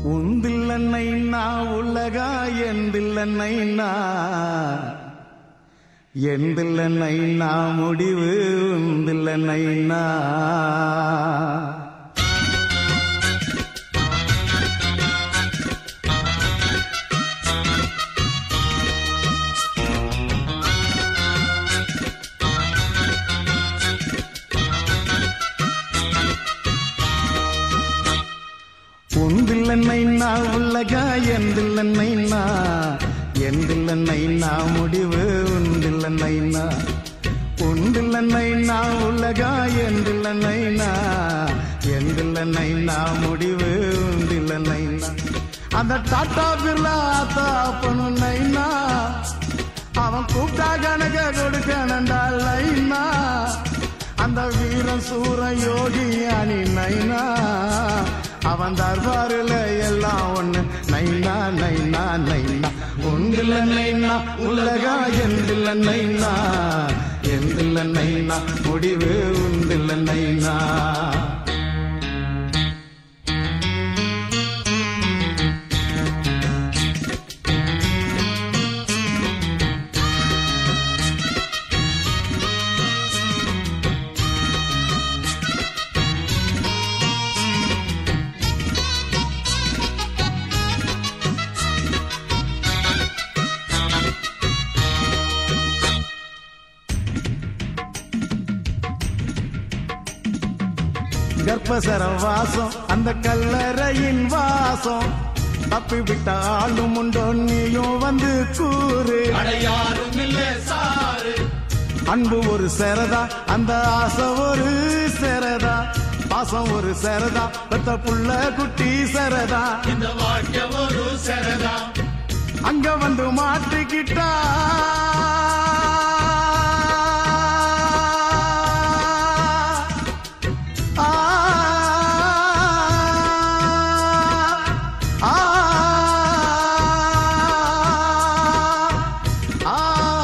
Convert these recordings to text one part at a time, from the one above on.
உந்தில்லன்னைனா உலகா எந்தில்லன்னைனா எந்தில்லன்னைனா முடிவு உந்தில்லன்னைனா உந்தில்லன்னைனா உலகா எந்தில்லன்னைனா எந்தில்லன்னைனா முடிவு உந்தில்லன்னைனா உந்தில்லன்னைனா உலகா எந்தில்லன்னைனா எந்தில்லன்னைனா முடிவு உந்தில்லன்னைனா அந்த டாட்டா பிர்லா ஆத்தா பண்ணுனைனா அவன் கூப்பிட்டா கணக்க கொடுக்கணுண்டா லைனா அந்த வீரன் சூர யோகி அணி நைனா அவன் தர்பாருல எல்லாம் ஒண்ணு நைனா நைனா நைனா உண்டில்ல நைனா உலகா எந்தில்ல நைனா எந்தில்ல நைனா முடிவு உண்டில்ல நைனா கர்ப்பசர வாசம் அந்த கல்லறையின் வாசம் தப்பி விட்ட ஆளும் உண்டோ நீயும் வந்து கூறு அடையாரும் இல்ல சாரு அன்பு ஒரு சேரதா அந்த ஆசை ஒரு சேரதா பாசம் ஒரு சேரதா பெத்த புள்ள குட்டி சேரதா இந்த வாழ்க்கை ஒரு சரதா அங்க வந்து மாட்டிக்கிட்டா ஆ, ஆ, ஆ,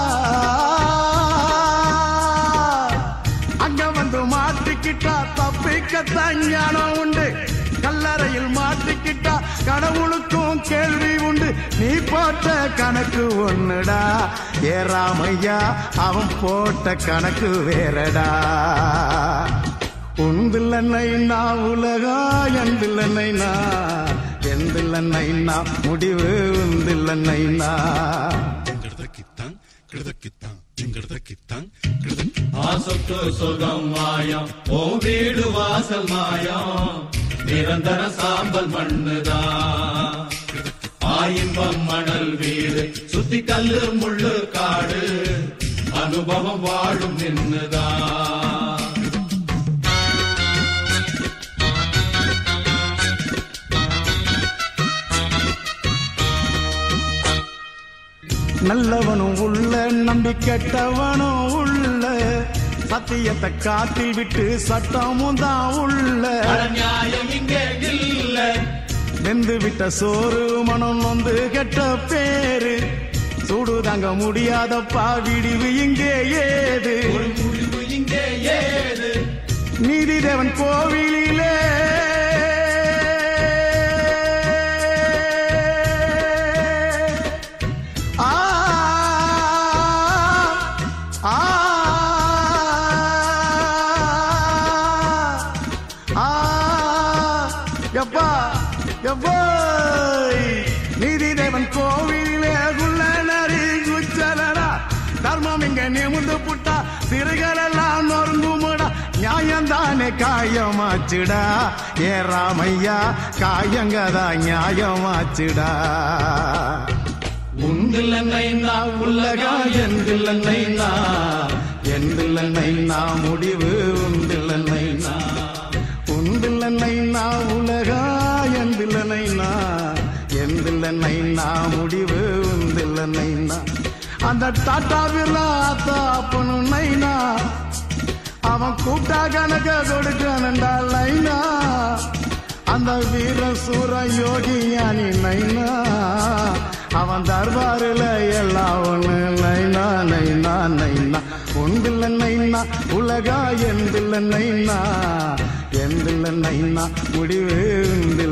அங்க வந்து மாட்டிக்கிட்டா தப்பிக்கத்தான் ஞானம் உண்டு கல்லறையில் மாட்டிக்கிட்டா கடவுளுக்கும் கேள்வி உண்டு நீ போட்ட கணக்கு ஒண்ணுடா ஏறாமையா அவன் போட்ட கணக்கு வேறடா உந்தில்லன்னைனா உலகா எந்தில்லன்னைனா எந்தில்லன்னைனா முடிவு உந்தில்லன்னைனா கிடதக்கித்தான் கிடதக்கித்தான் கிடதக்கித்தான் ஆசொட்டு சுகம் மாயம் ஓ வீடு வாசல் மாயம் நிரந்தர சாம்பல் மண்ணுதான் ஆயின்பம் மணல் வீடு சுத்தி கல்லு முள்ளு காடு அனுபவம் வாழும் நின்னுதான் நல்லவனும் உள்ள நம்பி கெட்டவனும் உள்ள சத்தியத்தை காட்டி விட்டு சட்டமும் தான் உள்ள அட நியாயம் இங்கே இல்ல வெந்து விட்ட சோறு மனம் நொந்து கெட்ட பேரு சூடு தாங்க முடியாதப்பா விடிவு இங்கே ஏது ஒரு முடிவு இங்கே ஏது நீதி தேவன் கோவிலிலே ஆ ஆ ஆ எப்பா எவ்வாய் நீதி தேவன் கோவிலே குள்ள நரி குச்சலரா தர்மம் இங்க நிமிந்து புட்டா சிறுகளெல்லாம் நொறுங்குமுடா நியாயம்தானே காயமாச்சுடா ஏ ராமையா காயங்கதா நியாயமாச்சுடா உண்டில்லன்னைனா உலகா எந்தில்லன்னைனா எந்தில்லன்னைனா முடிவு உண்டில்லன்னைனா உண்டில்லன்னைனா உலகா எந்தில்லன்னைனா எந்தில்லன்னைனா முடிவு உண்டில்லன்னைனா அந்த டாட்டாவில் ஆத்தா பொண்ணுனைனா அவன் கூப்பிட்டா கணக்க கொடுக்கணுண்டா லைனா அந்த வீர சூர யோகி ஞானி நைனா அவன் தர்பாருல எல்லாம் ஒண்ணு நைனா நைனா நைனா உண்டில்ல நைனா உலகா எந்தில்ல நைனா எந்தில்ல நைனா முடிவு உண்டில்ல